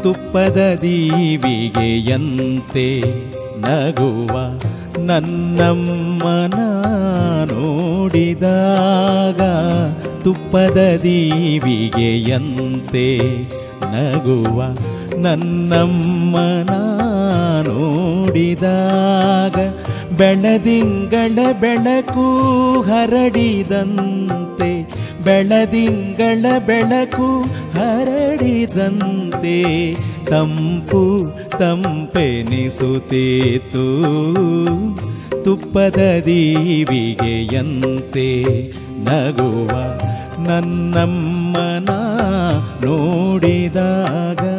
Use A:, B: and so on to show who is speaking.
A: ತುಪ್ಪದ ದೀವಿಗೆಯಂತೆ ನಗುವ ನನ್ನಮ್ಮನ ನೋಡಿದಾಗ ತುಪ್ಪದ ದೀವಿಗೆಯಂತೆ ನಗುವ ನನ್ನಮ್ಮನ ನೋಡಿದಾಗ ಬೆಳದಿಂಗಳ ಬೆಳಕು ಹರಡಿದಂತೆ ಬೆಳದಿಂಗಳ ಬೆಳಕು ಹರಡಿದಂತೆ ತಂಪು ತಂಪೆನಿಸುತ್ತಿತ್ತು ತುಪ್ಪದ ದೀವಿಗೆಯಂತೆ ನಗುವ ನನ್ನಮ್ಮನ ನೋಡಿದಾಗ